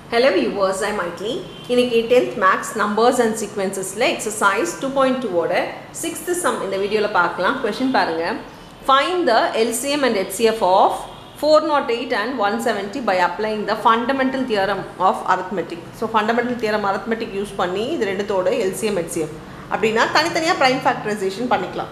Hello viewers, I'm Maitli. இன்னைக்கு 10th maths numbers and சீக்வன்சஸில் exercise two point டூவோட sixth sum இந்த வீடியோவில் பார்க்கலாம் கொஷின் பாருங்கள் find the LCM and HCF of four naught eight and one seventy by applying the fundamental theorem of arithmetic so fundamental theorem arithmetic use பண்ணி இது ரெண்டுத்தோட LCM HCF அப்படின்னா தனித்தனியாக ப்ரைம் ஃபேக்டரைசேஷன் பண்ணிக்கலாம்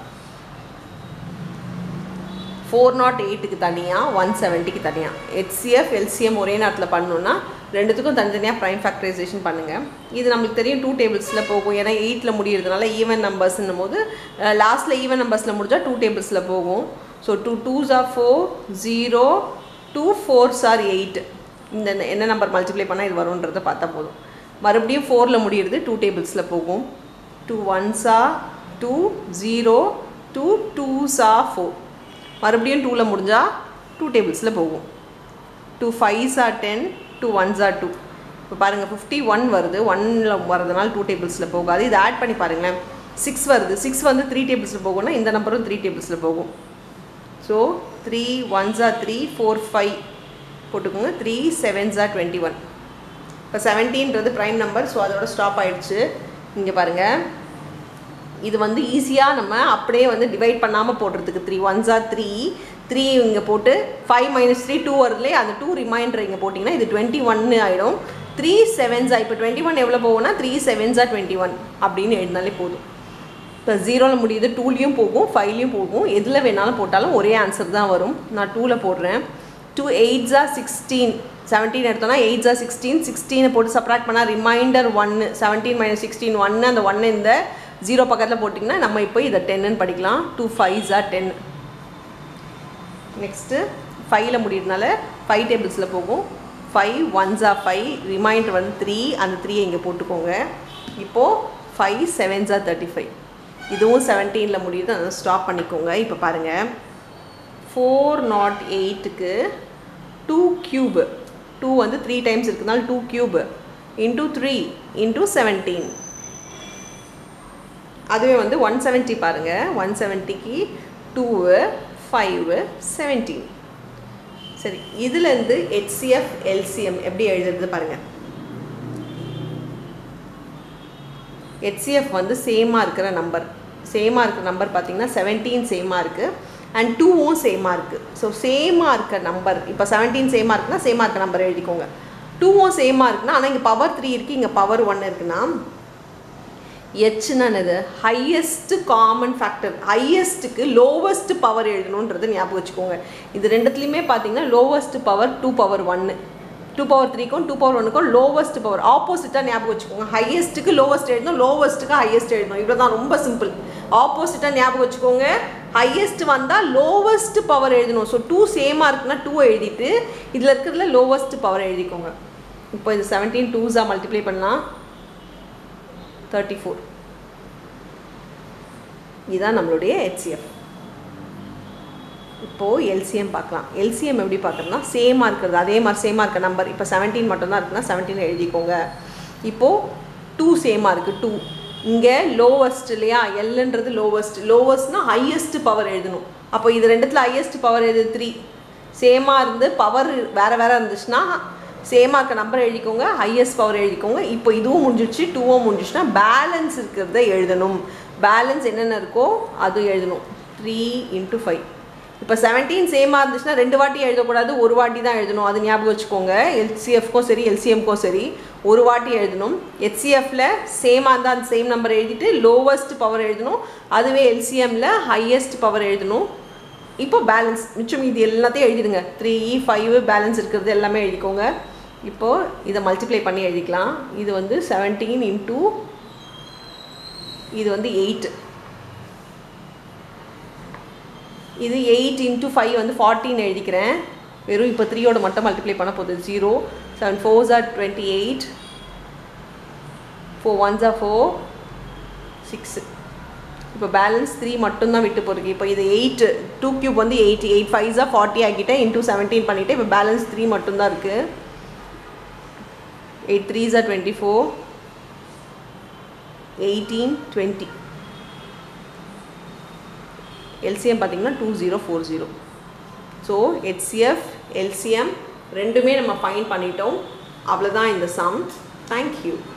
ஃபோர் நாட் எயிட்டுக்கு தனியாக one செவன்ட்டிக்கு தனியாக HCF LCM ஒரே நேரத்தில் பண்ணணுன்னா ரெண்டுத்துக்கும் தனித்தனியாக ப்ரைம் ஃபேக்டரைசேஷன் பண்ணுங்கள் இது நம்மளுக்கு தெரியும் டூ டேபிள்ஸில் போகும் ஏன்னா எயிட்டில் முடியறதுனால ஈவன் நம்பர்ஸ்ன்னும் போது லாஸ்ட்டில் ஈவன் நம்பர்ஸில் முடிஞ்சால் டூ டேபிள்ஸில் போகும் so two twos are four zero two fours are eight இந்த என்ன நம்பர் மல்டிப்ளை பண்ணால் இது வரும்ன்றதை பார்த்தா போதும் மறுபடியும் ஃபோரில் முடியிறது டூ டேபிள்ஸில் போகும் டூ ஒன்ஸா டூ ஜீரோ டூ டூஸா ஃபோர் மறுபடியும் டூவில் முடிஞ்சால் டூ டேபிள்ஸில் போகும் two fives are ten two ones are two இப்போ பாருங்கள் ஃபிஃப்டி ஒன் வருது ஒன்னில் வரதுனால டூ டேபிள்ஸில் போகாது இது ஆட் பண்ணி பாருங்களேன் சிக்ஸ் வருது சிக்ஸ் வந்து த்ரீ டேபிள்ஸில் போகும்னா இந்த நம்பரும் த்ரீ டேபிள்ஸில் போகும் so three ones are three four five போட்டுக்கோங்க three sevens are twenty one இப்போ செவன்டீன்றது ப்ரைம் நம்பர் ஸோ அதோட ஸ்டாப் ஆகிடுச்சு இங்கே பாருங்கள் இது வந்து ஈஸியாக நம்ம அப்படியே வந்து டிவைட் பண்ணாமல் போடுறதுக்கு three ones are three three இங்கே போட்டு ஃபைவ் மைனஸ் த்ரீ டூ வருதுலே அந்த டூ ரிமைண்டர் இங்கே போட்டிங்கன்னா இது டுவெண்ட்டி ஒன்னு ஆகிடும் த்ரீ செவன்ஸா இப்போ டுவெண்ட்டி ஒன் எவ்வளோ போகும்னா த்ரீ செவன்ஸா டுவெண்ட்டி ஒன் அப்படின்னு எழுதினாலே போதும் இப்போ ஜீரோவில் முடியுது டூலேயும் போகும் ஃபைவ்லேயும் போகும் எதில் வேணாலும் போட்டாலும் ஒரே ஆன்சர் தான் வரும் நான் டூவில் போடுறேன் டூ எயிட்ஸா சிக்ஸ்டீன் செவன்டீன் எடுத்தோன்னா எயிட்ஸா சிக்ஸ்டீன் சிக்ஸ்டீனை போட்டு சப்ராக்ட் பண்ணால் ரிமைண்டர் ஒன்று செவன்டீன் மைனஸ் சிக்ஸ்டீன் ஒன்று அந்த ஒன்று இந்த ஜீரோ பக்கத்தில் போட்டிங்கன்னா நம்ம இப்போ இதை டென்னு படிக்கலாம் டூ ஃபைவ்ஸா டென் நெக்ஸ்ட்டு ஃபைவ்ல முடியறதுனால ஃபைவ் டேபிள்ஸில் போகும் ஃபைவ் ஒன்ஸா ஃபைவ் ரிமைண்டர் வந்து த்ரீ அந்த த்ரீயை இங்கே போட்டுக்கோங்க இப்போது ஃபைவ் செவன்ஸா தேர்ட்டி ஃபைவ் இதுவும் செவன்டீனில் முடியுது அதை ஸ்டாப் பண்ணிக்கோங்க இப்போ பாருங்கள் ஃபோர் நாட் எயிட்டுக்கு டூ க்யூபு டூ வந்து த்ரீ டைம்ஸ் இருக்கிறதுனால two cube into three into seventeen அதுவே வந்து ஒன் செவன்ட்டி பாருங்கள் ஒன் செவன்ட்டிக்கு டூவு ஃபைவு செவன்டீன் சரி இதுலேருந்து ஹெச்சிஎஃப் எல்சிஎம் எப்படி எழுதுறது பாருங்கள் ஹெச்சிஎஃப் வந்து சேமாக இருக்கிற நம்பர் சேமாக இருக்கிற நம்பர் பார்த்தீங்கன்னா செவன்டீன் சேமாக இருக்குது அண்ட் டூவும் சேமாக இருக்குது ஸோ சேமாக இருக்க நம்பர் இப்போ செவன்டீன் சேமாக இருக்குன்னா சேமாக இருக்க நம்பர் எழுதிக்கோங்க டூவும் சேமாக இருக்குன்னா ஆனால் இங்கே பவர் த்ரீ இருக்குது இங்கே பவர் ஒன் இருக்குன்னா எச்சுனானது ஹையஸ்ட் காமன் ஃபேக்டர் ஹையஸ்ட்டுக்கு லோவஸ்ட் பவர் எழுதணுன்றது ஞாபகம் வச்சுக்கோங்க இது ரெண்டுத்துலேயுமே பார்த்தீங்கன்னா லோவஸ்ட் பவர் டூ பவர் ஒன்று டூ பவர் த்ரீக்கும் டூ பவர் ஒன்றுக்கும் லோவஸ்ட் பவர் ஆப்போசிட்டாக ஞாபகம் வச்சுக்கோங்க ஹையஸ்ட்டுக்கு லோவஸ்ட் எழுதணும் லோவஸ்ட்டுக்கு ஹையஸ்ட் எழுதணும் இவ்வளோ தான் ரொம்ப சிம்பிள் ஆப்போசிட்டாக ஞாபகம் வச்சுக்கோங்க ஹையஸ்ட் வந்தால் லோவஸ்ட் பவர் எழுதணும் ஸோ டூ சேமாக இருக்குன்னா டூ எழுதிட்டு இதில் இருக்கிறதுல லோவஸ்ட் பவர் எழுதிக்கோங்க இப்போ இது செவன்டீன் டூஸாக மல்டிப்ளை பண்ணலாம் தேர்ட்டி ஃபோர் இதுதான் நம்மளுடைய ஹெச்சிஎஃப் இப்போது எல்சிஎம் பார்க்கலாம் எல்சிஎம் எப்படி பார்க்குறதுனா சேமாக இருக்கிறது அதே மாதிரி சேமாக இருக்க நம்பர் இப்போ செவன்டீன் மட்டும்தான் இருக்குன்னா செவன்டீன் எழுதிக்கோங்க இப்போது டூ சேமாக இருக்குது டூ இங்கே லோவஸ்ட் இல்லையா எல்ன்றது லோவஸ்ட் லோவஸ்ட்னா ஹையஸ்ட் பவர் எழுதணும் அப்போ இது ரெண்டுத்தில் ஹையஸ்ட் பவர் எழுது த்ரீ சேமாக இருந்து பவர் வேறு வேறு இருந்துச்சுன்னா சேமாக இருக்க நம்பர் எழுதிக்கோங்க ஹையஸ்ட் பவர் எழுதிக்கோங்க இப்போ இதுவும் முடிஞ்சிடுச்சு டூவும் முடிஞ்சிச்சுன்னா பேலன்ஸ் இருக்கிறத எழுதணும் பேலன்ஸ் என்னென்ன இருக்கோ அது எழுதணும் த்ரீ இன்ட்டு ஃபைவ் இப்போ செவன்டீன் சேமாக இருந்துச்சுன்னா ரெண்டு வாட்டி எழுதக்கூடாது ஒரு வாட்டி தான் எழுதணும் அது ஞாபகம் வச்சுக்கோங்க எல்சிஎஃப்க்கும் சரி எல்சிஎம்க்கும் சரி ஒரு வாட்டி எழுதணும் ஹெச்சிஎஃப்பில் சேமாக இருந்தால் அந்த சேம் நம்பர் எழுதிட்டு லோவஸ்ட் பவர் எழுதணும் அதுவே எல்சிஎம்மில் ஹையஸ்ட் பவர் எழுதணும் இப்போ பேலன்ஸ் மிச்சம் இது எல்லாத்தையும் எழுதிடுங்க த்ரீ ஃபைவ் பேலன்ஸ் இருக்கிறது எல்லாமே எழுதிக்கோங்க இப்போது இதை மல்டிப்ளை பண்ணி எழுதிக்கலாம் இது வந்து செவன்டீன் இன்டூ இது வந்து எயிட் இது எயிட் இன்ட்டு ஃபைவ் வந்து ஃபார்ட்டின் எழுதிக்கிறேன் வெறும் இப்போ த்ரீயோட மட்டும் மல்டிப்ளை பண்ண போகுது zero seven fours are twenty eight four ones are four six இப்போ பேலன்ஸ் த்ரீ மட்டும்தான் விட்டு போயிருக்கு இப்போ இது எயிட் டூ க்யூப் வந்து எயிட் எயிட் ஃபைவ்ஸாக ஃபார்ட்டி ஆக்கிட்டேன் இன்டூ செவன்டீன் பண்ணிவிட்டு இப்போ பேலன்ஸ் த்ரீ மட்டும்தான் இருக்குது eight three are twenty four eighteen twenty LCM பார்த்தீங்கன்னா two zero four zero so HCF LCM ரெண்டுமே நம்ம ஃபைன் பண்ணிட்டோம் அவ்வளோதான் இந்த சம் தேங்க்யூ